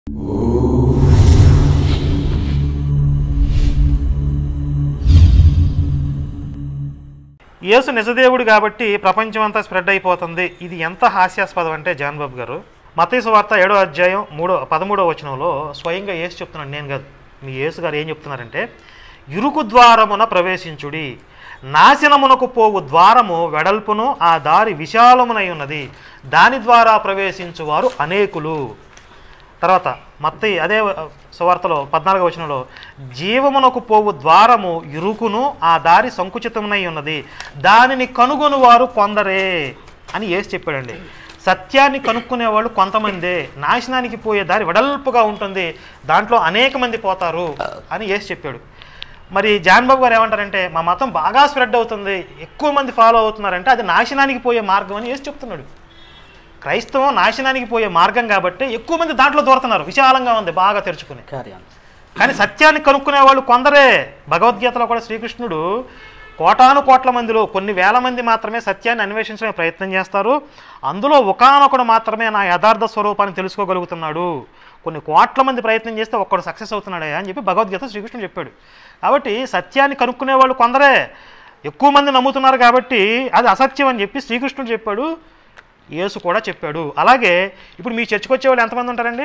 యేసు నిజదేవుడు కాబట్టి ప్రపంచం అంతా స్ప్రెడ్ అయిపోతుంది ఇది ఎంత హాస్యాస్పదం అంటే జాన్ బాబు గారు మతీసు వార్త ఏడో అధ్యాయం మూడో పదమూడో వచనంలో స్వయంగా యేసు చెప్తున్నాను నేను కాదు మీ యేసు గారు ఏం చెప్తున్నారంటే ఇరుకు ద్వారమున ప్రవేశించుడి నాశనమునకు పోవు ద్వారము వెడల్పును ఆ దారి విశాలమునై ఉన్నది దాని ద్వారా ప్రవేశించువారు అనేకులు తర్వాత మత్తయి అదే సువార్తలో పద్నాలుగో వచనంలో జీవమునకు పోవు ద్వారము ఇరుకును ఆ దారి సంకుచితమునై ఉన్నది దానిని కనుగొని వారు కొందరే అని ఏసి చెప్పాడండి సత్యాన్ని కనుక్కునే వాళ్ళు కొంతమందే నాశనానికి పోయే దారి వెడల్పుగా ఉంటుంది దాంట్లో అనేక మంది పోతారు అని ఏసి చెప్పాడు మరి జాన్ బాబు గారు ఏమంటారంటే మా మతం బాగా స్ప్రెడ్ అవుతుంది ఎక్కువ మంది ఫాలో అవుతున్నారంటే అది నాశనానికి పోయే మార్గం అని ఏసి చెప్తున్నాడు క్రైస్తవం నాశనానికి పోయే మార్గం కాబట్టి ఎక్కువ మంది దాంట్లో దూరుతున్నారు విశాలంగా ఉంది బాగా తెరుచుకుని కార్యాలు కానీ సత్యాన్ని కనుక్కునే వాళ్ళు కొందరే భగవద్గీతలో కూడా శ్రీకృష్ణుడు కోటాను కోట్ల మందిలో కొన్ని వేల మంది మాత్రమే సత్యాన్ని అన్వేషించడానికి ప్రయత్నం చేస్తారు అందులో ఒకానొకడు మాత్రమే నా యథార్థ స్వరూపాన్ని తెలుసుకోగలుగుతున్నాడు కొన్ని కోట్ల మంది ప్రయత్నం చేస్తే ఒక్కడు సక్సెస్ అవుతున్నాడే అని చెప్పి భగవద్గీత శ్రీకృష్ణుడు చెప్పాడు కాబట్టి సత్యాన్ని కనుక్కునే వాళ్ళు కొందరే ఎక్కువ మంది నమ్ముతున్నారు కాబట్టి అది అసత్యం అని చెప్పి శ్రీకృష్ణుడు చెప్పాడు యేసు కూడా చెప్పాడు అలాగే ఇప్పుడు మీ చర్చకు వచ్చే వాళ్ళు ఎంతమంది ఉంటారండి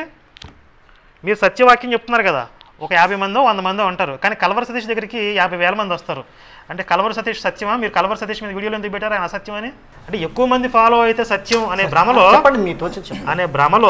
మీరు సత్యవాక్యం చెప్తున్నారు కదా ఒక యాభై మందో వంద మందో ఉంటారు కానీ కలవర సతీష్ దగ్గరికి యాభై వేల మంది వస్తారు అంటే కలవర సతీష్ సత్యమా మీరు కలవర సతీష్ మీద వీడియోలు ఎందుకు పెట్టారు ఆయన అసత్యం అని అంటే ఎక్కువ మంది ఫాలో అయితే సత్యం అనే భ్రమలో చెప్పండి మీ తోచి చెప్పండి అనే భ్రమలో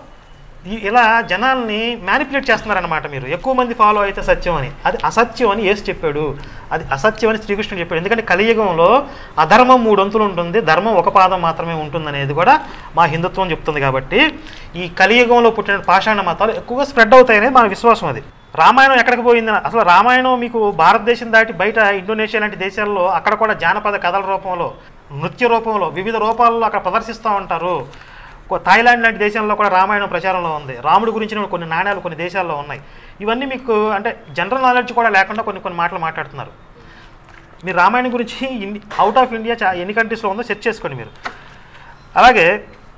ఈ- ఇలా జనాల్ని మ్యానిపులేట్ చేస్తున్నారన్నమాట మీరు ఎక్కువ మంది ఫాలో అయితే సత్యం అని అది అసత్యం అని యేసు చెప్పాడు అది అసత్యం అని శ్రీకృష్ణుడు చెప్పాడు ఎందుకంటే కలియుగంలో అధర్మం మూడొంతులు ఉంటుంది ధర్మం ఒక పాదం మాత్రమే ఉంటుంది అనేది కూడా మా హిందుత్వం చెప్తుంది కాబట్టి ఈ కలియుగంలో పుట్టిన పాషాణ మతాలు ఎక్కువగా స్ప్రెడ్ అవుతాయనేది మన విశ్వాసం అది రామాయణం ఎక్కడికి పోయింది అసలు రామాయణం మీకు భారతదేశం దాటి బయట ఇండోనేషియా లాంటి దేశాల్లో అక్కడ కూడా జానపద కథల రూపంలో నృత్య రూపంలో వివిధ రూపాల్లో అక్కడ ప్రదర్శిస్తూ ఉంటారు కొ- థాయిలాండ్ లాంటి దేశంలో కూడా రామాయణం ప్రచారంలో ఉంది రాముడి గురించిన కొన్ని నాణ్యాలు కొన్ని దేశాల్లో ఉన్నాయి ఇవన్నీ మీకు అంటే జనరల్ నాలెడ్జ్ కూడా లేకుండా కొన్ని కొన్ని మాటలు మాట్లాడుతున్నారు మీరు రామాయణం గురించి ఇన్ని అవుట్ ఆఫ్ ఇండియా చా ఎన్ని కంట్రీస్లో ఉందో సెర్చ్ చేసుకోండి మీరు అలాగే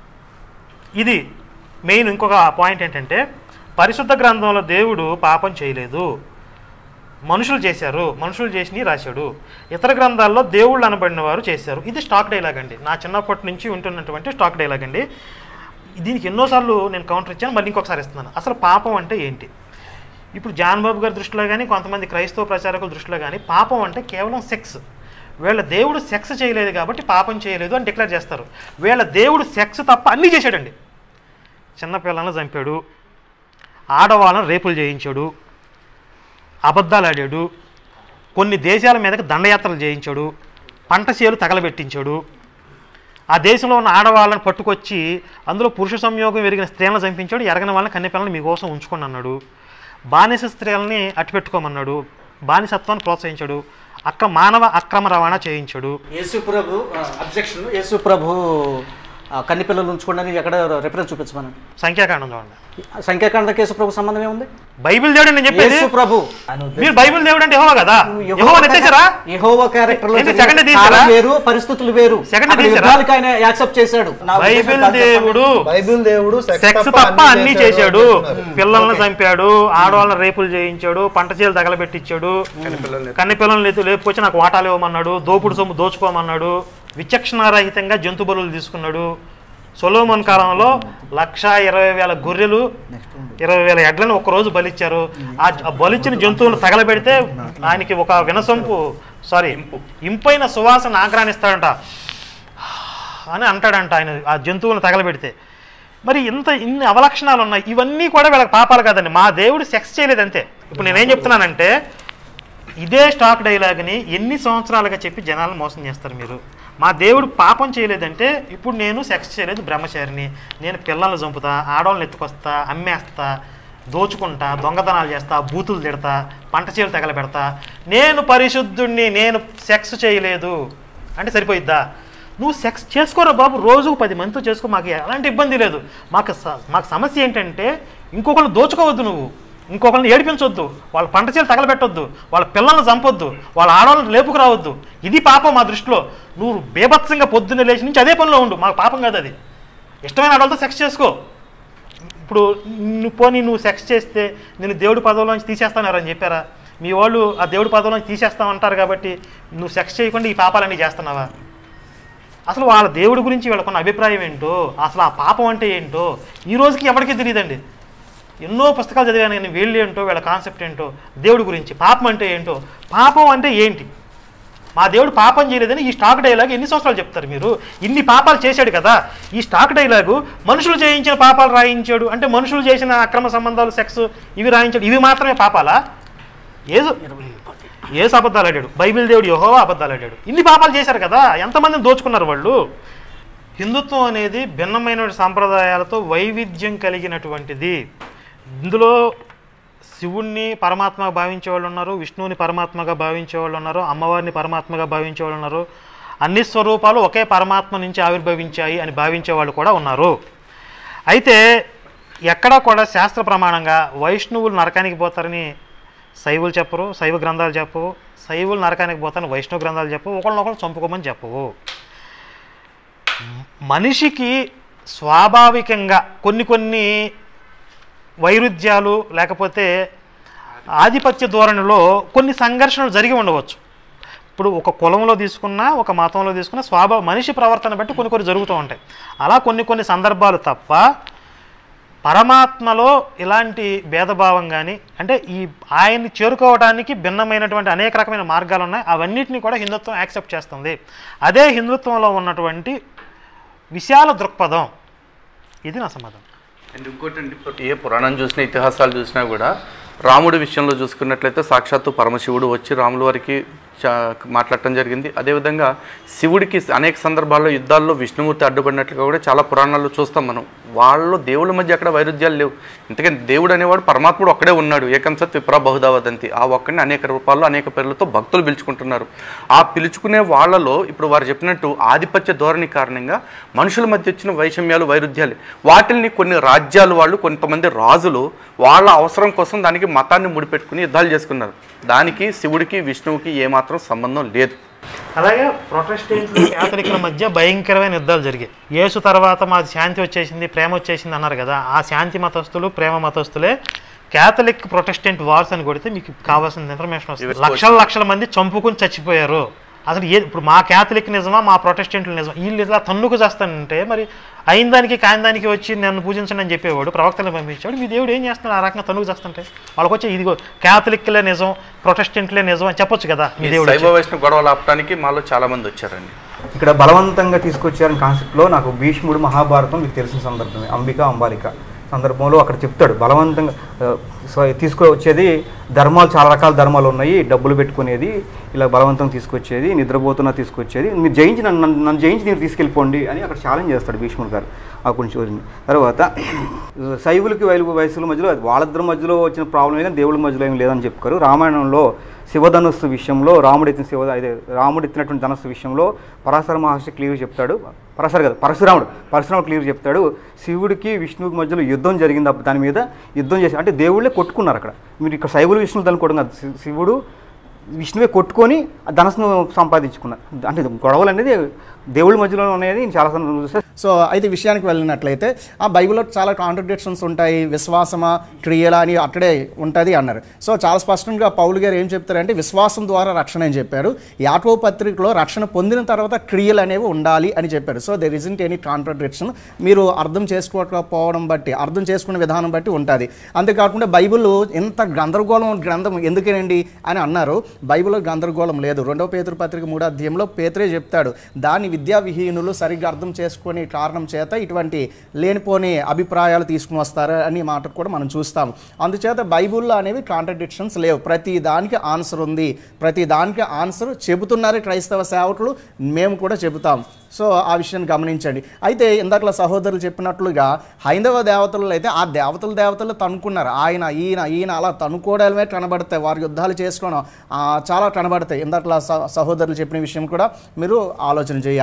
ఇది మెయిన్ ఇంకొక పాయింట్ ఏంటంటే పరిశుద్ధ గ్రంథంలో దేవుడు పాపం చేయలేదు మనుషులు చేశారు మనుషులు చేసి రాశాడు ఇతర గ్రంథాల్లో దేవుళ్ళు అనబడిన వారు చేశారు ఇది స్టాక్ డైలాగ్ అండి నా చిన్నప్పటి నుంచి ఉంటున్నటువంటి స్టాక్ డైలాగ్ అండి దీనికి ఎన్నోసార్లు నేను కౌంటర్ ఇచ్చాను మళ్ళీ ఇంకొకసారి ఇస్తున్నాను అసలు పాపం అంటే ఏంటి ఇప్పుడు జాన్ బాబు గారి దృష్టిలో కానీ కొంతమంది క్రైస్తవ ప్రచారకుల దృష్టిలో కానీ పాపం అంటే కేవలం సెక్స్ వీళ్ళ దేవుడు సెక్స్ చేయలేదు కాబట్టి పాపం చేయలేదు అని డిక్లేర్ చేస్తారు వీళ్ళ దేవుడు సెక్స్ తప్ప అన్నీ చేశాడండి చిన్నపిల్లలను చంపాడు ఆడవాళ్ళను రేపులు చేయించాడు అబద్ధాలు ఆడాడు కొన్ని దేశాల మీదకి దండయాత్రలు చేయించాడు పంట చేలు తగలబెట్టించాడు ఆ దేశంలో ఉన్న ఆడవాళ్ళని పట్టుకొచ్చి అందులో పురుష సంయోగం ఎరిగిన స్త్రీలను చంపించాడు ఎరగని వాళ్ళని కన్నెపిల్లల్ని మీకోసం ఉంచుకోండి అన్నాడు బానిస స్త్రీలని అట్టుపెట్టుకోమన్నాడు బానిసత్వాన్ని ప్రోత్సహించాడు అక్క మానవ అక్రమ రవాణా చేయించాడు యేసు ప్రభు అబ్జెక్షన్ యేసు ప్రభు ఆ, కన్ని పిల్లలు ఉంచుకోండి ఎక్కడ రెఫరెన్స్ చూపించమని సంఖ్యాకాండం చూడండి సంఖ్యాకాండకి యేసు ప్రభు సంబంధం ఏముంది బైబిల్ దేవుడు నేను చెప్పేది యేసు ప్రభు మీరు బైబిల్ దేవుడు అంటే యెహోవా కదా యెహోవా నెత్తేసారా యెహోవా క్యారెక్టర్ లో ఏంటి, జరిగిన second తీసారా? కాలం వేరు పరిస్థితులు వేరు Second అక్కడ తీసారా? యుద్ధాలకు ఆయన యాక్సెప్ట్ చేశాడు నా ఉద్దేశం బైబిల్ కాదు చెప్పండి. దేవుడు బైబిల్ దేవుడు సెక్స్ తప్ప అన్ని చేశాడు అంటున్నారు. పిల్లల్ని చంపాడు ఆడవాళ్ళని రేపులు చేయించాడు పంట చేలు తగలబెట్టించాడు కన్ని పిల్లల్ని లేపు లేపుకొచ్చి నాకు వాటాలు ఇవ్వమన్నాడు దోపుడు సొమ్ము దోచుకోమన్నాడు విచక్షణారహితంగా జంతు బలులు తీసుకున్నాడు సొలోమన్ కాలంలో లక్ష ఇరవై వేల గొర్రెలు ఇరవై వేల ఎడ్లను ఒక్కరోజు బలిచ్చారు ఆ జ- ఆ బలిచ్చిన జంతువులు తగలబెడితే ఆయనకి ఒక వినసొంపు సారీ ఇంపైన సువాసన ఆగ్రానిస్తాడంట అని అంటాడంట ఆయన ఆ జంతువులను తగలబెడితే మరి ఇంత ఇన్ని అవలక్షణాలు ఉన్నాయి ఇవన్నీ కూడా వీళ్ళకి పాపాలు కాదండి మా దేవుడు సెక్స్ చేయలేదు అంతే ఇప్పుడు నేనేం చెప్తున్నానంటే ఇదే స్టాక్ డైలాగ్ని ఎన్ని సంవత్సరాలుగా చెప్పి జనాలను మోసం చేస్తారు మీరు మా దేవుడు పాపం చేయలేదంటే ఇప్పుడు నేను సెక్స్ చేయలేదు బ్రహ్మచారిని నేను పిల్లల్ని చంపుతా ఆడవాళ్ళని ఎత్తుకొస్తా అమ్మేస్తా దోచుకుంటా దొంగతనాలు చేస్తా బూతులు తిడతా పంట చీలు తగలబెడతా నేను పరిశుద్ధుణ్ణి నేను సెక్స్ చేయలేదు అంటే సరిపోయిద్దా నువ్వు సెక్స్ చేసుకోరా బాబు రోజుకు పది మందితో చేసుకో మాకు ఎలాంటి ఇబ్బంది లేదు మాకు స- మాకు సమస్య ఏంటంటే ఇంకొకరిని దోచుకోవద్దు నువ్వు ఇంకొకరిని ఏడిపించొద్దు వాళ్ళ పంట చేలు తగలబెట్టొద్దు వాళ్ళ పిల్లల్ని చంపొద్దు వాళ్ళ ఆడవాళ్ళని లేపుకు రావద్దు ఇది పాపం మా దృష్టిలో నువ్వు బేభత్సంగా పొద్దున్న లేచి నుంచి అదే పనిలో ఉండు మాకు పాపం కాదు అది ఇష్టమైన ఆడవాళ్ళతో సెక్స్ చేసుకో ఇప్పుడు నువ్వు పోనీ నువ్వు సెక్స్ చేస్తే నేను దేవుడి పదవిలోంచి తీసేస్తానని చెప్పారా మీ వాళ్ళు ఆ దేవుడి పదవిలోంచి తీసేస్తామంటారు కాబట్టి నువ్వు సెక్స్ చేయకుండా ఈ పాపాలన్నీ చేస్తున్నావా అసలు వాళ్ళ దేవుడి గురించి వీళ్ళకున్న అభిప్రాయం ఏంటో అసలు ఆ పాపం అంటే ఏంటో ఈ రోజుకి ఎవరికీ తెలియదండి ఎన్నో పుస్తకాలు చదివాను కానీ వీళ్ళు ఏంటో వీళ్ళ కాన్సెప్ట్ ఏంటో దేవుడి గురించి పాపం అంటే ఏంటో పాపం అంటే ఏంటి మా దేవుడు పాపం చేయలేదని ఈ స్టాక్ డైలాగ్ ఎన్ని సంవత్సరాలు చెప్తారు మీరు ఇన్ని పాపాలు చేశాడు కదా ఈ స్టాక్ డైలాగు మనుషులు చేయించిన పాపాలు రాయించాడు అంటే మనుషులు చేసిన అక్రమ సంబంధాలు సెక్స్ ఇవి రాయించాడు ఇవి మాత్రమే పాపాలా ఏదో ఏసు అబద్ధాలు ఆడాడు బైబిల్ దేవుడు యెహోవా అబద్ధాలు ఆడాడు ఇన్ని పాపాలు చేశారు కదా ఎంతమందిని దోచుకున్నారు వాళ్ళు హిందుత్వం అనేది భిన్నమైన సాంప్రదాయాలతో వైవిధ్యం కలిగినటువంటిది ఇందులో శివుణ్ణి పరమాత్మగా భావించే వాళ్ళు ఉన్నారు విష్ణువుని పరమాత్మగా భావించే వాళ్ళు ఉన్నారు అమ్మవారిని పరమాత్మగా భావించే వాళ్ళు ఉన్నారు అన్ని స్వరూపాలు ఒకే పరమాత్మ నుంచి ఆవిర్భవించాయి అని భావించే వాళ్ళు కూడా ఉన్నారు అయితే ఎక్కడా కూడా శాస్త్ర ప్రమాణంగా వైష్ణవులు నరకానికి పోతారని శైవులు చెప్పరు శైవ గ్రంథాలు చెప్పవు శైవులు నరకానికి పోతారని వైష్ణవ గ్రంథాలు చెప్పవు ఒకళ్ళనొకళ్ళు చంపుకోమని చెప్పవు మనిషికి స్వాభావికంగా కొన్ని కొన్ని వైరుధ్యాలు లేకపోతే ఆధిపత్య ధోరణిలో కొన్ని సంఘర్షణలు జరిగి ఉండవచ్చు ఇప్పుడు ఒక కులంలో తీసుకున్నా ఒక మతంలో తీసుకున్నా స్వాభావ మనిషి ప్రవర్తన బట్టి కొన్ని కొన్ని జరుగుతూ ఉంటాయి అలా కొన్ని కొన్ని సందర్భాలు తప్ప పరమాత్మలో ఇలాంటి భేదభావం కానీ అంటే ఈ ఆయన్ని చేరుకోవడానికి భిన్నమైనటువంటి అనేక రకమైన మార్గాలు ఉన్నాయి అవన్నిటిని కూడా హిందుత్వం యాక్సెప్ట్ చేస్తుంది అదే హిందుత్వంలో ఉన్నటువంటి విశాల దృక్పథం ఇది నా సమాధానం అండ్ ఇంకోటి అండి ఇప్పుడు ఏ పురాణం చూసినా ఇతిహాసాలు చూసినా కూడా రాముడి విషయంలో చూసుకున్నట్లయితే సాక్షాత్తు పరమశివుడు వచ్చి రాముల వారికి చా- మాట్లాడటం జరిగింది అదేవిధంగా శివుడికి అనేక సందర్భాల్లో యుద్ధాల్లో విష్ణుమూర్తి అడ్డుపడినట్లుగా కూడా చాలా పురాణాల్లో చూస్తాం మనం వాళ్ళు దేవుళ్ళ మధ్య అక్కడ వైరుధ్యాలు లేవు ఇంతకని దేవుడు అనేవాడు పరమాత్ముడు ఒక్కడే ఉన్నాడు ఏకం సత్ విప్ర బహుదా వదంతి ఆ ఒక్కడిని అనేక రూపాల్లో అనేక పేర్లతో భక్తులు పిలుచుకుంటున్నారు ఆ పిలుచుకునే వాళ్ళలో ఇప్పుడు వారు చెప్పినట్టు ఆధిపత్య ధోరణి కారణంగా మనుషుల మధ్య వచ్చిన వైషమ్యాలు వైరుధ్యాలు వాటిల్ని కొన్ని రాజ్యాలు వాళ్ళు కొంతమంది రాజులు వాళ్ళ అవసరం కోసం దానికి మతాన్ని ముడిపెట్టుకుని యుద్ధాలు చేసుకున్నారు దానికి శివుడికి విష్ణువుకి ఏమాత్రం సంబంధం లేదు అలాగే ప్రొటెస్టెంట్లు క్యాథలిక్ల మధ్య భయంకరమైన యుద్ధాలు జరిగాయి యేసు తర్వాత మాది శాంతి వచ్చేసింది ప్రేమ వచ్చేసింది అన్నారు కదా ఆ శాంతి మతస్థులు ప్రేమ మతస్థులే క్యాథలిక్ ప్రొటెస్టెంట్ వార్స్ అని కొడితే మీకు కావాల్సిన ఇన్ఫర్మేషన్ వస్తుంది లక్షల లక్షల మంది చంపుకుని చచ్చిపోయారు అసలు ఏ ఇప్పుడు మా క్యాథలిక్ నిజమా మా ప్రొటెస్టెంట్లు నిజమా వీళ్ళు ఇలా తన్నుకు చేస్తానంటే మరి అయిన దానికి కాని దానికి వచ్చి నన్ను పూజించండి అని చెప్పేవాడు ప్రవక్తలను పంపించాడు మీ దేవుడు ఏం చేస్తున్నాడు ఆ రకంగా తన్నుకు చేస్తుంటే వాళ్ళకి వచ్చి ఇదిగో క్యాథలిక్లే నిజం ప్రొటెస్టెంట్లే నిజం అని చెప్పొచ్చు కదా మీ ఈ దేవుడు శైవ వైష్ణవ గొడవలు ఆపడానికి మాలో చాలా మంది వచ్చారండి ఇక్కడ బలవంతంగా తీసుకొచ్చారని కాన్సెప్ట్లో నాకు భీష్ముడు మహాభారతం మీకు తెలిసిన సందర్భమే అంబిక అంబాలిక సందర్భంలో అక్కడ చెప్తాడు బలవంతంగా ఆ, సో తీసుకొచ్చేది ధర్మాలు చాలా రకాల ధర్మాలు ఉన్నాయి డబ్బులు పెట్టుకునేది ఇలా బలవంతంగా తీసుకొచ్చేది నిద్రపోతున్నా తీసుకొచ్చేది మీరు జయించి నన్ను నన్ను- నన్ను జయించి మీరు తీసుకెళ్ళిపోండి అని అక్కడ ఛాలెంజ్ చేస్తాడు భీష్ముడు గారు ఆ కొంచెం తర్వాత శైవులకి వైలు వయసుల మధ్యలో వాళ్ళిద్దరి మధ్యలో వచ్చిన ప్రాబ్లం కానీ దేవుళ్ళ మధ్యలో ఏం లేదని చెప్పుకోరు రామాయణంలో శివధనుస్సు విషయంలో రాముడు ఎత్తిన శివ అదే రాముడు ఎత్తినటువంటి ధనస్సు విషయంలో పరాశర మహర్షి క్లియర్ చెప్తాడు పరాశర కదా పరశురాముడు పరశురాముడు క్లియర్ చెప్తాడు శివుడికి విష్ణువుకి మధ్యలో యుద్ధం జరిగింది అప్పుడు దాని మీద యుద్ధం చేసి అంటే దేవుళ్ళే కొట్టుకున్నారు అక్కడ మీరు ఇక్కడ శైవులు విష్ణువులు అనుకోవడం కాదు శి- శివుడు విష్ణువే కొట్టుకొని ఆ ధనస్సును సంపాదించుకున్నారు అంటే గొడవలు అనేది దేవుళ్ళ మధ్యలో అనేది చాలా సందర్భాలు చూస్తే సో అయితే విషయానికి వెళ్ళినట్లయితే ఆ బైబిల్లో చాలా కాంట్రడిక్షన్స్ ఉంటాయి విశ్వాసమా క్రియలా అని అక్కడే ఉంటుంది అన్నారు సో చాలా స్పష్టంగా పౌలు గారు ఏం చెప్తారంటే విశ్వాసం ద్వారా రక్షణ అని చెప్పారు యాకో పత్రికలో రక్షణ పొందిన తర్వాత క్రియలు అనేవి ఉండాలి అని చెప్పారు so there isn't any contradiction మీరు అర్థం చేసుకోకపోవడం బట్టి అర్థం చేసుకునే విధానం బట్టి ఉంటుంది అంతేకాకుండా బైబిల్ ఎంత గందరగోళం గ్రంథం ఎందుకేనండి అని అన్నారు బైబిల్లో గందరగోళం లేదు రెండవ పేతురు పత్రిక మూడో అధ్యాయంలో పేతురే చెప్తాడు దాన్ని విద్యా విహీనులు సరిగ్గా అర్థం చేసుకునే కారణం చేత ఇటువంటి లేనిపోని అభిప్రాయాలు తీసుకుని వస్తారు అని మాట కూడా మనం చూస్తాం అందుచేత బైబిల్లో అనేవి కాంట్రడిక్షన్స్ లేవు ప్రతి దానికి ఆన్సర్ ఉంది ప్రతి దానికి ఆన్సర్ చెబుతున్నారు క్రైస్తవ సేవకులు మేము కూడా చెబుతాం సో ఆ విషయాన్ని గమనించండి అయితే ఇందాకలా సహోదరులు చెప్పినట్లుగా హైందవ దేవతలు అయితే ఆ దేవతల దేవతలు తనుకున్నారు ఆయన ఈయన ఈయన అలా తనుకోవడమే కనబడతాయి వారి యుద్ధాలు చేసుకోవడం ఆ, చాలా కనబడతాయి ఇందాకలా స- సహోదరులు చెప్పిన విషయం కూడా మీరు ఆలోచన చేయాలి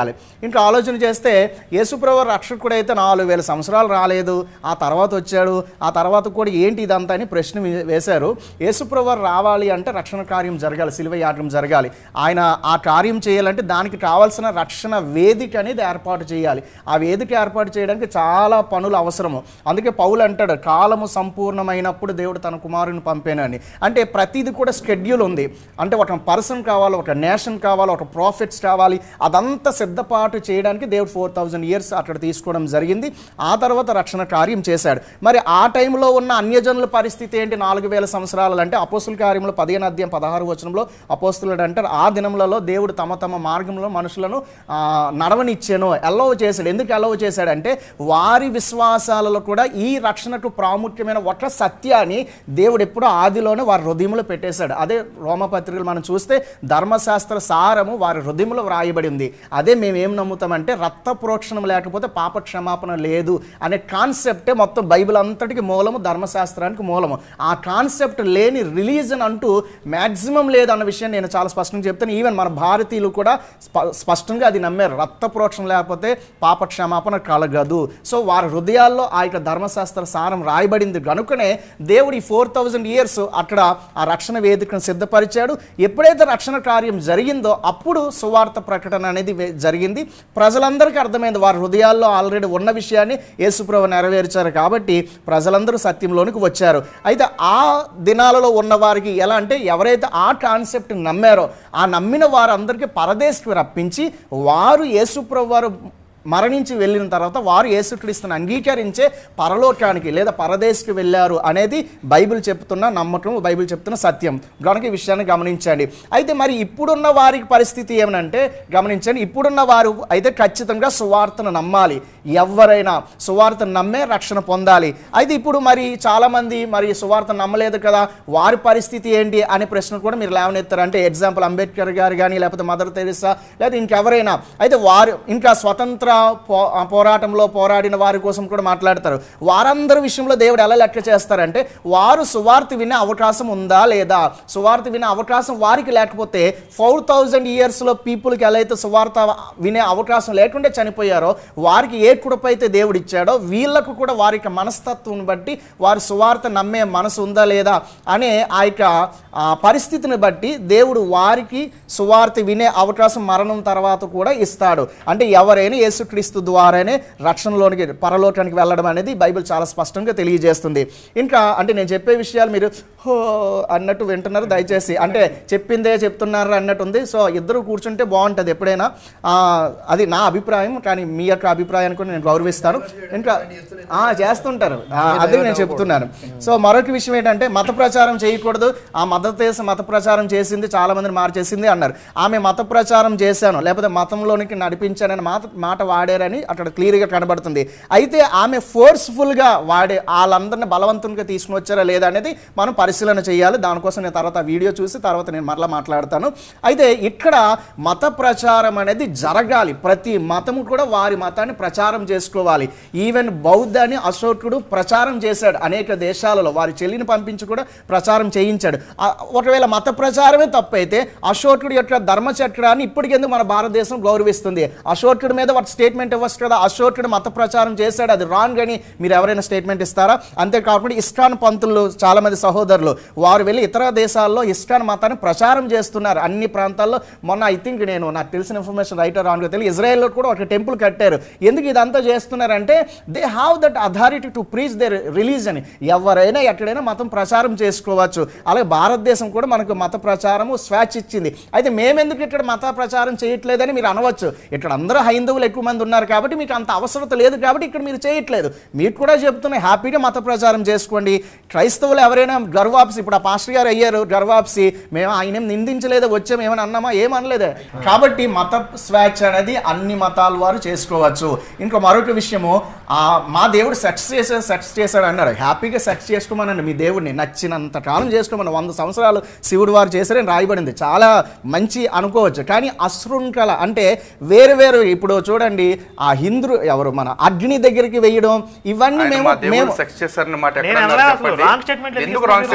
చేయాలి ఇంకా ఆలోచన చేస్తే యేసుప్రభు రక్షకుడు అయితే నాలుగు వేల సంవత్సరాలు రాలేదు ఆ తర్వాత వచ్చాడు ఆ తర్వాత కూడా ఏంటి ఇదంతా అని ప్రశ్న వే- వేశారు యేసుప్రభు రావాలి అంటే రక్షణ కార్యం జరగాలి సిలువ యాత్రం జరగాలి ఆయన ఆ కార్యం చేయాలంటే దానికి కావాల్సిన రక్షణ వేదిక అనేది ఏర్పాటు చేయాలి ఆ వేదిక ఏర్పాటు చేయడానికి చాలా పనులు అవసరము అందుకే పౌలు అంటాడు కాలము సంపూర్ణమైనప్పుడు దేవుడు తన కుమారుని పంపేనని అంటే ప్రతిది కూడా షెడ్యూల్ ఉంది అంటే ఒక పర్సన్ కావాలి ఒక నేషన్ కావాలి ఒక ప్రాఫిట్స్ కావాలి అదంతా సిద్ధపాటు చేయడానికి దేవుడు ఫోర్ థౌజండ్ ఇయర్స్ అక్కడ తీసుకోవడం జరిగింది ఆ తర్వాత రక్షణ కార్యం చేశాడు మరి ఆ టైంలో ఉన్న అన్యజనుల పరిస్థితి ఏంటి నాలుగు వేల సంవత్సరాలు అంటే అపోస్తుల కార్యంలో పదిహేను అధ్యాయం పదహారు వచనంలో అపోస్తులుడు అంటారు ఆ దినములలో దేవుడు తమ తమ మార్గంలో మనుషులను ఆ, నడవనిచ్చాను ఎల్లవ చేశాడు ఎందుకు ఎల్లవ చేశాడంటే వారి విశ్వాసాలలో కూడా ఈ రక్షణకు ప్రాముఖ్యమైన ఒక సత్యాన్ని దేవుడు ఎప్పుడో ఆదిలోనే వారి హృదయంలో పెట్టేశాడు అదే రోమపత్రికలు మనం చూస్తే ధర్మశాస్త్ర సారము వారి హృదయంలో వ్రాయబడింది అదే మేము ఏం నమ్ముతామంటే రక్త ప్రోక్షణం లేకపోతే పాప క్షమాపణ లేదు అనే కాన్సెప్టే మొత్తం బైబిల్ అంతటికి మూలము ధర్మశాస్త్రానికి మూలము ఆ కాన్సెప్ట్ లేని రిలీజన్ అంటూ మ్యాక్సిమం లేదు అన్న విషయం నేను చాలా స్పష్టంగా చెప్తాను ఈవెన్ మన భారతీయులు కూడా స్ప- స్పష్టంగా అది నమ్మారు రక్త ప్రోక్షణ లేకపోతే పాప క్షమాపణ కలగదు సో వారి హృదయాల్లో ఆ యొక్క ధర్మశాస్త్ర సారం రాయబడింది కనుకనే దేవుడు ఈ ఫోర్ థౌజండ్ ఇయర్స్ అక్కడ ఆ రక్షణ వేదికను సిద్ధపరిచాడు ఎప్పుడైతే రక్షణ కార్యం జరిగిందో అప్పుడు సువార్త ప్రకటన అనేది వే- జరిగింది ప్రజలందరికీ అర్థమైంది వారి హృదయాల్లో ఆల్రెడీ ఉన్న విషయాన్ని యేసుప్రభు నెరవేర్చారు కాబట్టి ప్రజలందరూ సత్యంలోనికి వచ్చారు అయితే ఆ దినాలలో ఉన్న వారికి ఎలా అంటే ఎవరైతే ఆ కాన్సెప్ట్ నమ్మారో ఆ నమ్మిన వారందరికీ పరదేశకు రప్పించి వారు యేసుప్రభు వారు మరణించి వెళ్ళిన తర్వాత వారు యేసుక్రీస్తుని అంగీకరించే పరలోకానికి లేదా పరదేశకి వెళ్ళారు అనేది బైబిల్ చెప్తున్న నమ్మకం బైబిల్ చెప్తున్న సత్యం కనుక ఈ విషయాన్ని గమనించండి అయితే మరి ఇప్పుడున్న వారికి పరిస్థితి ఏమనంటే గమనించండి ఇప్పుడున్న వారు అయితే ఖచ్చితంగా సువార్తను నమ్మాలి ఎవరైనా సువార్తను నమ్మే రక్షణ పొందాలి అయితే ఇప్పుడు మరి చాలామంది మరి సువార్త నమ్మలేదు కదా వారి పరిస్థితి ఏంటి అనే ప్రశ్న కూడా మీరు లేవనెత్తారు అంటే ఎగ్జాంపుల్ అంబేద్కర్ గారు కానీ లేకపోతే మదర్ తెరిసా లేదా ఇంకెవరైనా అయితే వారు ఇంకా స్వతంత్ర పో ఆ పోరాటంలో పోరాడిన వారి కోసం కూడా మాట్లాడతారు వారందరి విషయంలో దేవుడు ఎలా లెక్క చేస్తారంటే వారు సువార్త వినే అవకాశం ఉందా లేదా సువార్త వినే అవకాశం వారికి లేకపోతే ఫోర్ థౌజండ్ ఇయర్స్లో పీపుల్కి ఎలా అయితే సువార్త వినే అవకాశం లేకుండా చనిపోయారో వారికి ఏ కృపైతే దేవుడు ఇచ్చాడో వీళ్ళకు కూడా వారి యొక్క మనస్తత్వం బట్టి వారి సువార్త నమ్మే మనసు ఉందా లేదా అనే ఆ యొక్క ఆ, పరిస్థితిని బట్టి దేవుడు వారికి సువార్త వినే అవకాశం మరణం తర్వాత కూడా ఇస్తాడు అంటే ఎవరైనా యేసుక్రీస్తు ద్వారానే రక్షణలోనికి పరలోకానికి వెళ్ళడం అనేది బైబిల్ చాలా స్పష్టంగా తెలియజేస్తుంది ఇంకా అంటే నేను చెప్పే విషయాలు మీరు హో అన్నట్టు వింటున్నారు దయచేసి అంటే చెప్పిందే చెప్తున్నారు అన్నట్టు ఉంది సో ఇద్దరు కూర్చుంటే బాగుంటుంది ఎప్పుడైనా ఆ, అది నా అభిప్రాయం కానీ మీ యొక్క అభిప్రాయాన్ని కూడా నేను గౌరవిస్తాను ఇంకా ఆ, చేస్తుంటారు ఆ, అదే నేను చెప్తున్నాను సో మరొక విషయం ఏంటంటే మత ప్రచారం చేయకూడదు ఆ మత దేశ మత ప్రచారం చేసింది చాలా మందిని మార్చేసింది అన్నారు ఆమె మత ప్రచారం చేశాను లేకపోతే మతంలోనికి నడిపించానని మాట మాట వాడారని అక్కడ క్లియర్గా కనబడుతుంది అయితే ఆమె ఫోర్స్ఫుల్గా వాడే వాళ్ళందరిని బలవంతంగా తీసుకుని వచ్చారా లేదా అనేది మనం పరిశీలన చేయాలి దానికోసం నేను తర్వాత వీడియో చూసి తర్వాత నేను మరలా మాట్లాడతాను అయితే ఇక్కడ మత ప్రచారం అనేది జరగాలి ప్రతి మతము కూడా వారి మతాన్ని ప్రచారం చేసుకోవాలి ఈవెన్ బౌద్ధాన్ని అశోకుడు ప్రచారం చేశాడు అనేక దేశాలలో వారి చెల్లిని పంపించి కూడా ప్రచారం చేయించాడు ఆ, ఒకవేళ మత ప్రచారమే తప్పైతే అశోకుడు యొక్క ధర్మచక్రాన్ని ఇప్పటికెందుకు మన భారతదేశం గౌరవిస్తుంది అశోకుడి మీద ఒక స్టేట్మెంట్ ఇవ్వచ్చు కదా అశోకుడు మత ప్రచారం చేశాడు అది రాంగ్ అని మీరు ఎవరైనా స్టేట్మెంట్ ఇస్తారా అంతేకాకుండా ఇస్కాన్ పంతులు చాలా మంది సహోదరులు వారు వెళ్ళి ఇతర దేశాల్లో ఇస్కాన్ మతాన్ని ప్రచారం చేస్తున్నారు అన్ని ప్రాంతాల్లో మొన్న ఐ థింక్ నేను నాకు తెలిసిన ఇన్ఫర్మేషన్ రైటర్ రాంగ్ తెలియదు ఇజ్రాయెల్లో కూడా ఒక టెంపుల్ కట్టారు ఎందుకు ఇదంతా చేస్తున్నారంటే they have that authority to preach their religion ఎవరైనా ఎక్కడైనా మతం ప్రచారం చేసుకోవచ్చు అలాగే భారతదేశం కూడా మనకు మత ప్రచారము స్వేచ్ఛ ఇచ్చింది అయితే మేమెందుకు ఇక్కడ మత ప్రచారం చేయట్లేదని మీరు అనవచ్చు ఇక్కడ అందరూ హైందవులు ఎక్కువ మంది ఉన్నారు కాబట్టి మీకు అంత అవసరత లేదు కాబట్టి ఇక్కడ మీరు చేయట్లేదు మీకు కూడా చెప్తున్నా హ్యాపీగా మత ప్రచారం చేసుకోండి క్రైస్తవులు ఎవరైనా గర్వాప్సి ఇప్పుడు ఆ పాస్టర్ గారు అయ్యారు గర్వాప్సి మేము ఆయన ఏం నిందించలేదు వచ్చాము ఏమని అన్నామా ఏమనలేదే కాబట్టి మత స్వేచ్ఛ అనేది అన్ని మతాల వారు చేసుకోవచ్చు ఇంకా మరొక విషయము ఆ మా దేవుడు సెక్స్ చేశాడు సెక్స్ చేశాడు అన్నారు హ్యాపీగా సెక్స్ చేసుకోమనండి మీ దేవుడిని నచ్చినంత కాలం చేసుకోమని వంద సంవత్సరాలు శివుడు వారు చేశారని రాయబడింది చాలా మంచి అనుకోవచ్చు కానీ అశృంఖల అంటే వేరు వేరు ఇప్పుడు చూడండి ఆ హిందూ ఎవరు మన అగ్ని దగ్గరికి వేయడం ఇవన్నీ ఆయన మేము మా దేవుడు మేము సెక్స్ చేశారన్న మాట నేను ఎక్కడ అనలా అన్నారు అసలు చెప్పండి. wrong statement ఎందుకు ఎందుకు రాంగ్ ఇస్తున్నారు?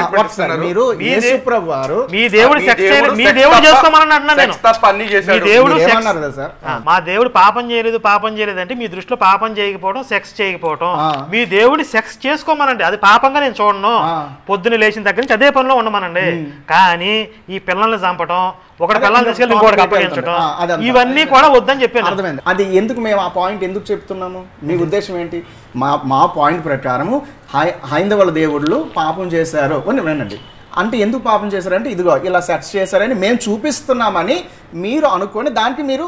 స్టేట్మెంట్ ఒకసారి ఇస్తున్నారు మీరు మీ యేసు దే- ప్రభు వారు మీ దేవుడు మీ సెక్స్ దేవుడు చేయలేదు మీ sex దేవుడు తప్ప- చేసుకోమని అంటున్నాను నేను sex తప్ప అన్ని మీ చేశాడు దేవుడు మీరు sex- ఏమన్నారు కదా సార్? ఆ, మా దేవుడు పాపం చేయలేదు పాపం చేయలేదు అంటే మీ దృష్టిలో పాపం చేయకపోవడం సెక్స్ చేయకపోవడం ఆ. మీ దేవుడి సెక్స్ చేసుకోమనండి అది పాపంగా నేను చూడను ఆ. పొద్దున్న లేచిన దగ్గర నుంచి అదే పనిలో ఉండమనండి కానీ ఈ పిల్లల్ని చంపటం ఒకటి అదే పిల్లల్ని ఇంకా తీసుకెళ్ళి topic ఇంకోటి వెళ్తుంది. అప్పగించడం ఆ, అదంతా. ఇవన్నీ కూడా వద్దని చెప్పాను అర్థమైంది అది ఎందుకు మేము ఆ పాయింట్ ఎందుకు చెప్తున్నాము మీ ఉద్దేశం ఏంటి మా మా పాయింట్ ప్రకారము హై హైందవుల దేవుళ్ళు పాపం చేశారు అని వినండి అంటే ఎందుకు పాపం చేశారంటే ఇదిగో ఇలా సెట్స్ చేశారని మేము చూపిస్తున్నామని మీరు అనుకొని దానికి మీరు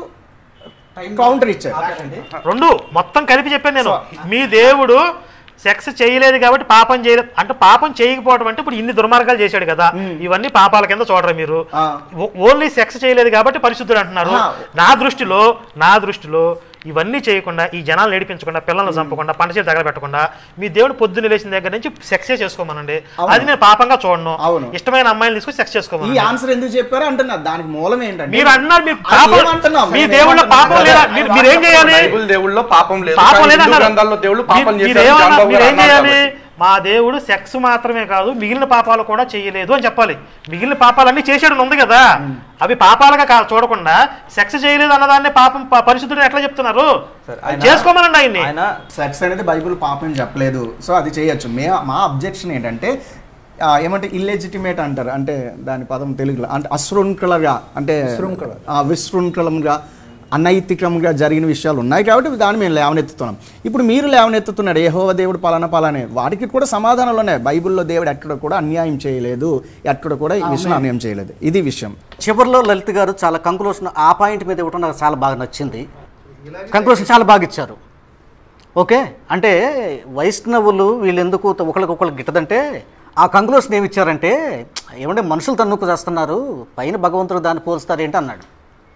కౌంటర్ ఇచ్చారు రెండు మొత్తం కలిపి చెప్పాను నేను మీ దేవుడు సెక్స్ చేయలేదు కాబట్టి పాపం చేయలేదు అంటే పాపం చేయకపోవడం అంటే ఇప్పుడు ఇన్ని దుర్మార్గాలు చేశాడు కదా ఇవన్నీ పాపాల కింద చూడరు మీరు ఆ. ఓ- ఓన్లీ సెక్స్ చేయలేదు కాబట్టి పరిశుద్ధుడు అంటున్నారు ఆ. నా దృష్టిలో నా దృష్టిలో ఇవన్నీ చేయకుండా ఈ జనాలు నేడిపించకుండా పిల్లల్ని చంపకుండా పంట చేతి తగలబెట్టకుండా మీ దేవుడు పొద్దున్న లేచిన దగ్గర నుంచి సెక్సే చేసుకోమనండి అవును. అది నేను పాపంగా చూడను అవును. ఇష్టమైన అమ్మాయిని తీసుకొని సెక్స్ ఈ చేసుకోమని ఆన్సర్ ఎందుకు చెప్పారు అంటున్నా దానికి మూలం ఏంటంటే మీరు అన్నారు మీరు అది పాపం ఏమంటున్నాం? మీ మేము దేవుళ్ళ ఏమంటున్నాం? పాపం అదే, లేదా అదే, మీరు మీరేం చేయాలి బైబిల్ దేవుళ్ళలో పాపం లేదు పాపం కానీ హిందూ లేదన్నారు గ్రంథాల్లో దేవుళ్ళు పాపం మీరు- చేశారు మీరేమన్నా- జాన్ బాబు గారు మీరేం అన్నారు చేయాలి కాబట్టి. మా దేవుడు సెక్స్ మాత్రమే కాదు మిగిలిన పాపాలు కూడా చేయలేదు అని చెప్పాలి మిగిలిన పాపాలన్నీ చేసాడు ఉంది కదా అవి పాపాలుగా కా- చూడకుండా సెక్స్ చేయలేదు అన్నదాన్ని పాపం ప- పరిశుద్ధుడు ఎట్లా చెప్తున్నారు సరే, ఆయన- చేసుకోమనండి ఆయన్ని ఆయన సెక్స్ అనేది బైబిల్ పాపం చెప్పలేదు సో అది చేయొచ్చు మే మా అబ్జెక్షన్ ఏంటంటే ఆ, ఏమంటే ఇల్లెజిటిమేట్ అంటారు అంటే దాని పదం తెలుగులో అంటే అశృంఖలగా అంటే ఆ, విశృంఖలంగా అనైతికంగా జరిగిన విషయాలు ఉన్నాయి కాబట్టి దాన్ని మేము లేవనెత్తుతున్నాం ఇప్పుడు మీరు లేవనెత్తుతున్నాడు ఏహోవ దేవుడు పలానా పలానే వాటికి కూడా సమాధానాలు ఉన్నాయి బైబిల్లో దేవుడు ఎక్కడ కూడా అన్యాయం చేయలేదు ఎక్కడ కూడా ఈ విషయం అన్యాయం చేయలేదు ఇది విషయం చివరిలో లలిత్ గారు చాలా కంక్లూషన్ ఆ పాయింట్ మీద ఇవ్వడం నాకు చాలా బాగా నచ్చింది కంక్లూషన్ చాలా బాగా ఇచ్చారు ఓకే అంటే వైష్ణవులు వీళ్ళెందుకు ఒకరికొకరు గిట్టదంటే ఆ కంక్లూషన్ ఏమి ఇచ్చారంటే ఏమంటే మనుషులు తన్నుకు చేస్తున్నారు పైన భగవంతుడు దాన్ని పోలుస్తారు ఏంటి అన్నాడు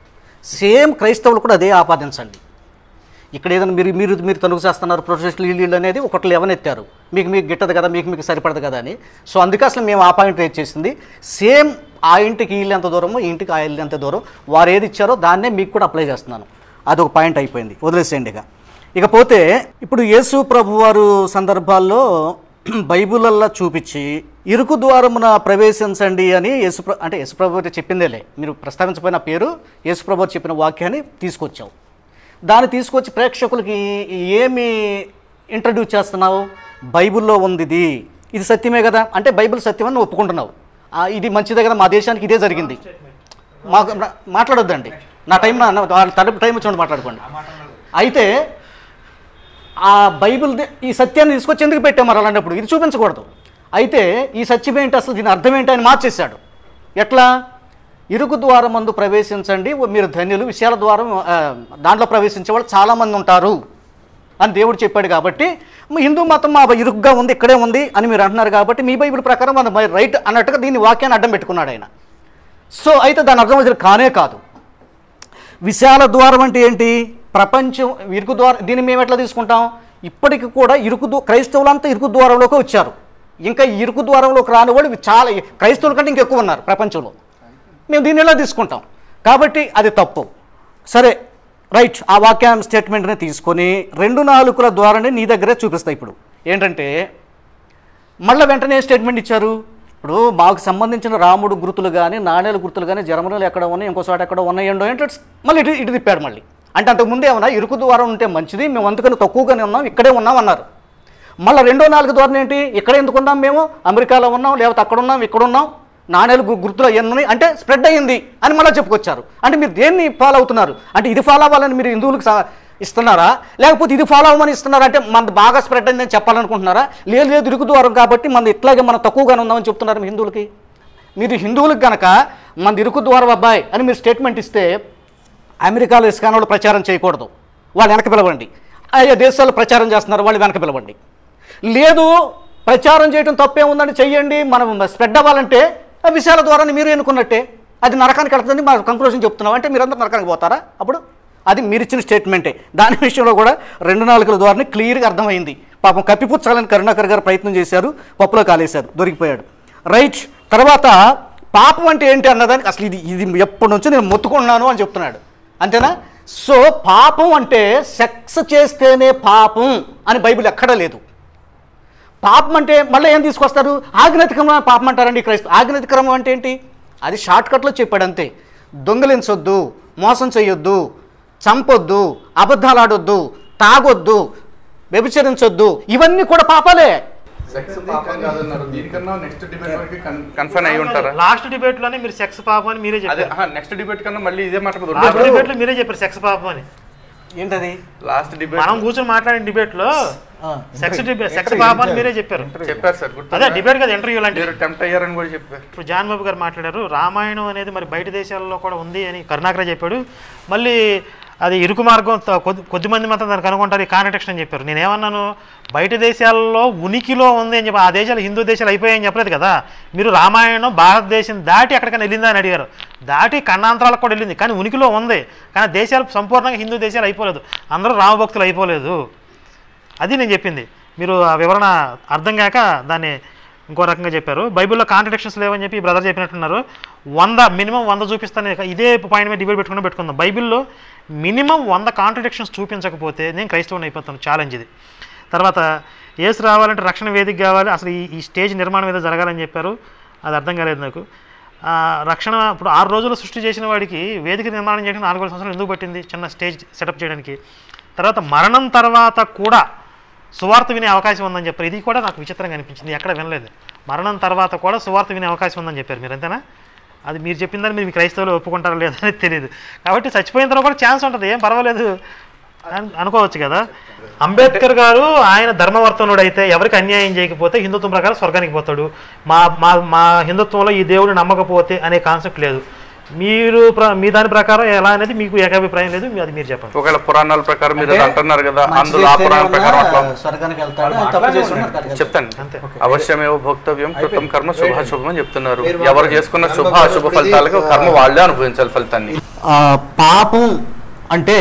సేమ్ క్రైస్తవులు కూడా అదే ఆపాదించండి ఇక్కడ ఏదైనా మీరు మీరు మీరు తనుగు చేస్తున్నారు ప్రొఫెషనల్ ఇల్లు అనేది ఒకటి లేవనెత్తారు మీకు మీకు గిట్టదు కదా మీకు మీకు సరిపడదు కదా అని సో అందుకే అసలు మేము ఆ పాయింట్ రేట్ చేసింది సేమ్ ఆ ఇంటికి ఇల్లు ఎంత దూరమో ఈ ఇంటికి ఆ ఇల్లు ఎంత దూరం వారు ఏది ఇచ్చారో దాన్నే మీకు కూడా అప్లై చేస్తున్నాను అదొక పాయింట్ అయిపోయింది వదిలేసేయండి ఇక ఇకపోతే ఇప్పుడు యేసు ప్రభు వారు సందర్భాల్లో బైబిలల్లా చూపించి ఇరుకు ద్వారమున ప్రవేశించండి అని యేసుప్ర అంటే యేసుప్రభు అయితే చెప్పిందేలే మీరు ప్రస్తావించపోయిన పేరు యేసుప్రభు చెప్పిన వాక్యాన్ని తీసుకొచ్చావు దాన్ని తీసుకొచ్చి ప్రేక్షకులకి ఏమి ఇంట్రడ్యూస్ చేస్తున్నావు బైబిల్లో ఉంది ఇది ఇది సత్యమే కదా అంటే బైబిల్ సత్యం అని నువ్వు ఒప్పుకుంటున్నావు ఆ, ఇది మంచిదే కదా మా దేశానికి ఇదే జరిగింది మాకు నా- మాట్లాడొద్దండి నా టైం నా నా- వాళ్ళ తరపు టైం వచ్చి మాట్లాడుకోండి అయితే ఆ బైబిల్ ది- ఈ సత్యాన్ని తీసుకొచ్చి ఎందుకు పెట్టాము మరి అలాంటప్పుడు ఇది చూపించకూడదు అయితే ఈ సత్యం ఏంటి అసలు దీని అర్థం ఏంటి అని మార్చేశాడు ఎట్లా ఇరుకు ద్వారం మందు ప్రవేశించండి ఓ మీరు ధన్యులు విశాల ద్వారం ఆ, దాంట్లో ప్రవేశించే వాళ్ళు చాలామంది ఉంటారు అని దేవుడు చెప్పాడు కాబట్టి మీ హిందూ మతం మా ఇరుగ్గా ఉంది ఇక్కడే ఉంది అని మీరు అంటున్నారు కాబట్టి మీ బైబిల్ ప్రకారం మన మై రైట్ అన్నట్టుగా దీన్ని వాక్యాన్ని అడ్డం పెట్టుకున్నాడు ఆయన సో అయితే దాని అర్థం అసలు కానే కాదు విశాల ద్వారం అంటే ఏంటి ప్రపంచం ఇరుకు ద్వారం దీన్ని మేము ఎట్లా తీసుకుంటాం ఇప్పటికి కూడా ఇరుకు ద్వా- క్రైస్తవులంతా ఇరుకు ద్వారంలోకి వచ్చారు ఇంకా ఈ ఇరుకు ద్వారంలోకి రాని వాళ్ళు చాలా క్రైస్తవుల కంటే ఇంకెక్కువ ఉన్నారు ప్రపంచంలో మేము దీన్ని ఎలా తీసుకుంటాం కాబట్టి అది తప్పు సరే రైట్ ఆ వాక్యం స్టేట్మెంట్ని తీసుకొని రెండు నాలుగుల ద్వారానే నీ దగ్గరే చూపిస్తా ఇప్పుడు ఏంటంటే మళ్ళీ వెంటనే స్టేట్మెంట్ ఇచ్చారు ఇప్పుడు మాకు సంబంధించిన రాముడు గుర్తులు కానీ నాణేల గుర్తులు కానీ జర్మనీలు ఎక్కడ ఉన్నాయి ఇంకో చోట ఎక్కడ ఉన్నాయండో ఏంటో మళ్ళీ ఇటు ఇటు తిప్పాడు మళ్ళీ అంటే అంతకు ముందే ఏమన్నా ఇరుకు ద్వారం ఉంటే మంచిది మేము అందుకని తక్కువగానే ఉన్నాం ఇక్కడే ఉన్నాం అన్నారు మళ్ళీ రెండో నాలుగు ద్వారం ఏంటి ఇక్కడ ఎందుకు ఉన్నాం మేము అమెరికాలో ఉన్నాం లేకపోతే అక్కడ ఉన్నాం ఇక్కడ ఉన్నాం నాణేలు గు- గుర్తులు అవన్నీ ఉన్నాయి అంటే స్ప్రెడ్ అయ్యింది అని మళ్ళీ చెప్పుకొచ్చారు అంటే మీరు దేన్ని ఫాలో అవుతున్నారు అంటే ఇది ఫాలో అవ్వాలని మీరు హిందువులకు సా- ఇస్తున్నారా లేకపోతే ఇది ఫాలో అవ్వమని ఇస్తున్నారా అంటే మనది బాగా స్ప్రెడ్ అయిందని చెప్పాలనుకుంటున్నారా లేదు లేదు ఇరుకు ద్వారం కాబట్టి మనది ఇట్లాగే మనం తక్కువగానే ఉందామని చెప్తున్నారు మీ హిందువులకి మీరు హిందువులకు గనక మనది ఇరుకు ద్వారం అబ్బాయి అని మీరు స్టేట్మెంట్ ఇస్తే అమెరికాలో ఇస్కాన్ ప్రచారం చేయకూడదు వాళ్ళు వెనక పిలవండి ఆయా దేశాల్లో ప్రచారం చేస్తున్నారు వాళ్ళు వెనక పిలవండి లేదు ప్రచారం చేయడం తప్పే ఉందని చెయ్యండి మనం స్ప్రెడ్ అవ్వాలంటే ఆ విషయాల ద్వారా మీరు ఎన్నుకున్నట్టే అది నరకానికి వెళ్తుందని మా కంక్లూజన్ చెప్తున్నాం అంటే మీరందరూ నరకానికి పోతారా అప్పుడు అది మీరు ఇచ్చిన స్టేట్మెంటే దాని విషయంలో కూడా రెండు నాలుగుల ద్వారా క్లియర్గా అర్థమైంది పాపం కప్పిపుచ్చాలని కరుణాకర్ గారు ప్రయత్నం చేశారు పప్పులో కాలేశారు దొరికిపోయాడు రైట్ తర్వాత పాపం అంటే ఏంటి అన్నదానికి అసలు ఇది ఇది ఎప్పటి నుంచో నేను మొత్తుకున్నాను అని చెప్తున్నాడు అంతేనా సో పాపం అంటే సెక్స్ చేస్తేనే పాపం అని బైబిల్ ఎక్కడా లేదు పాపం అంటే మళ్ళీ ఏం తీసుకొస్తారు ఆజ్ఞాతిక్రమం పాపం అంటారండి క్రైస్తవ ఆజ్ఞాతిక్రమం అంటే ఏంటి అది షార్ట్ కట్లో చెప్పాడు అంతే దొంగలించొద్దు మోసం చేయొద్దు చంపొద్దు అబద్ధాలు ఆడొద్దు తాగొద్దు వ్యభిచరించొద్దు ఇవన్నీ కూడా పాపాలే సెక్స్ పాపం కాదన్నారు దీనికన్నా నెక్స్ట్ డిబేట్ వరకు కన్ఫర్మ్ అయి ఉంటారా లాస్ట్ డిబేట్ లోనే మీరు సెక్స్ పాపం అని మీరే అదే చెప్పారు నెక్స్ట్ డిబేట్ కన్నా మళ్ళీ ఇదే మాట లాస్ట్ డిబేట్ లో మీరే చెప్పారు సెక్స్ పాపం అని ఏంటది లాస్ట్ డిబేట్ మనం కూర్చొని మాట్లాడిన డిబేట్ లో సెక్స్ డిబేట్ సెక్స్ పాపం అని మీరే చెప్పారు చెప్పారు సార్ గుర్తు అదే డిబేట్ కదా ఇంటర్వ్యూ లాంటి మీరు టెంప్ట్ అయ్యారని కూడా చెప్పారు ఇప్పుడు జాన్ బాబు గారు మాట్లాడారు రామాయణం అనేది మరి బయట దేశాల్లో కూడా ఉంది అని కరుణాకరే చెప్పాడు మళ్ళీ అది ఇరుకు మార్గం త- కొద్ది కొద్ది మంది మాత్రం దాన్ని కనుగొంటారు ఈ కాంట్రడిక్షన్ అని చెప్పారు నేనేమన్నాను బయట దేశాల్లో ఉనికిలో ఉంది అని చెప్పి ఆ దేశాలు హిందూ దేశాలు అయిపోయాయని చెప్పలేదు కదా మీరు రామాయణం భారతదేశం దాటి ఎక్కడికైనా వెళ్ళిందా అని అడిగారు దాటి ఖండాంతరాలకు కూడా వెళ్ళింది కానీ ఉనికిలో ఉంది కానీ దేశాలు సంపూర్ణంగా హిందూ దేశాలు అయిపోలేదు అందరూ రామభక్తులు అయిపోలేదు అది నేను చెప్పింది మీరు ఆ వివరణ అర్థం కాక దాన్ని ఇంకో రకంగా చెప్పారు బైబిల్లో కాంట్రడిక్షన్స్ లేవని చెప్పి బ్రదర్ చెప్పినట్టున్నారు వంద మినిమం వంద చూపిస్తాను ఇదే పాయింట్ మీద డిబేట్ పెట్టుకుని పెట్టుకుందాం బైబిల్లో మినిమం వంద కాంట్రడిక్షన్స్ చూపించకపోతే నేను క్రైస్తవుని అయిపోతాను ఛాలెంజ్ ఇది తర్వాత ఏసు రావాలంటే రక్షణ వేదిక కావాలి అసలు ఈ ఈ స్టేజ్ నిర్మాణం ఏదో జరగాలని చెప్పారు అది అర్థం కాలేదు నాకు ఆ, రక్షణ ఇప్పుడు ఆరు రోజులు సృష్టి చేసిన వాడికి వేదిక నిర్మాణం చేయడానికి నాలుగు వేల సంవత్సరాలు ఎందుకు పట్టింది చిన్న స్టేజ్ సెటప్ చేయడానికి తర్వాత మరణం తర్వాత కూడా సువార్త వినే అవకాశం ఉందని చెప్పారు ఇది కూడా నాకు విచిత్రంగా అనిపించింది ఎక్కడ వినలేదు మరణం తర్వాత కూడా సువార్త వినే అవకాశం ఉందని చెప్పారు మీరు అంతేనా అది మీరు చెప్పిందని మీరు మీ క్రైస్తవులు ఒప్పుకుంటారో లేదో అనేది తెలియదు కాబట్టి చచ్చిపోయిన తర్వాత కూడా ఛాన్స్ ఉంటుంది ఏం పర్వాలేదు అని అనుకోవచ్చు కదా అంబేద్కర్ గారు ఆయన ధర్మవర్తనుడు అయితే ఎవరికి అన్యాయం చేయకపోతే హిందుత్వం ప్రకారం స్వర్గానికి పోతాడు మా మా మా హిందుత్వంలో ఈ దేవుడు నమ్మకపోతే అనే కాన్సెప్ట్ లేదు మీరు ప్ర- మీ దాని ప్రకారం ఎలా అనేది మీకు ఏకాభిప్రాయం లేదు మీ- అది మీరు చెప్పండి ఒకవేళ పురాణాల ప్రకారం మీరు అంటే అంటున్నారు కదా మంచి అందులో ఆ చేస్తేనే పురాణాల ప్రకారం ఉన్నా అట్లా స్వర్గానికి వెళ్తాడు వాళ్ళు తప్పు మాట్లాడే చేసి ఉన్నారు. నరకానికి వెళ్తాడు. చెప్తాను అంతే. అవశ్యమేవ భోక్తవ్యం కృతం కర్మ శుభాశుభం అని చెప్తున్నారు మీరు ఎవరు మాట్లాడండి. చేసుకున్న కర్మ శుభ కూడా అశుభ ప్రతి- ఫలితాలకు కర్మ వాళ్ళే అనుభవించాలి ఫలితాన్ని ఆ, పాపం అంటే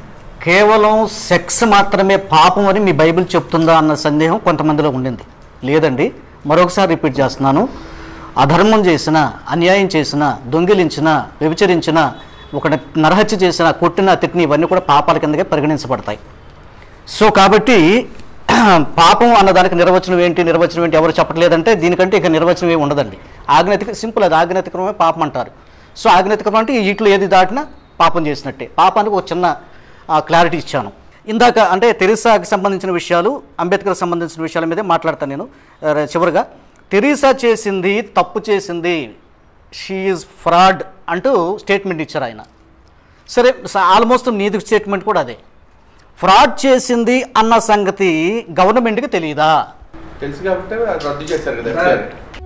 కేవలం సెక్స్ మాత్రమే పాపం అని మీ బైబిల్ చెప్తుందా అన్న సందేహం కొంతమందిలో ఉండింది లేదండి మరొకసారి రిపీట్ చేస్తున్నాను అధర్మం చేసిన అన్యాయం చేసిన దొంగిలించిన వ్యభిచరించిన ఒక నరహత్య చేసిన కొట్టిన తిట్టిన ఇవన్నీ కూడా పాపాల కిందకే పరిగణించబడతాయి సో కాబట్టి పాపం అన్నదానికి నిర్వచనం ఏంటి నిర్వచనం ఏంటి ఎవరు చెప్పట్లేదంటే దీనికంటే ఇక నిర్వచనం ఏమి ఉండదండి ఆజ్ఞాతిక సింపుల్ అది ఆజ్ఞాతిక్రమే పాపం అంటారు సో ఆజ్ఞాతిక్రమం అంటే ఇట్లు ఏది దాటినా పాపం చేసినట్టే పాపానికి ఒక చిన్న క్లారిటీ ఇచ్చాను ఇందాక అంటే తెరీసాకి సంబంధించిన విషయాలు అంబేద్కర్ సంబంధించిన విషయాల మీదే మాట్లాడతాను నేను ఆ, చివరిగా తెరీసా చేసింది తప్పు చేసింది షీఈ్ ఫ్రాడ్ అంటూ స్టేట్మెంట్ ఇచ్చారు ఆయన సరే ఆల్మోస్ట్ నీది స్టేట్మెంట్ కూడా అదే ఫ్రాడ్ చేసింది అన్న సంగతి గవర్నమెంట్కి తెలియదా తెలుసు కాబట్టి రద్దు చేశారు కదా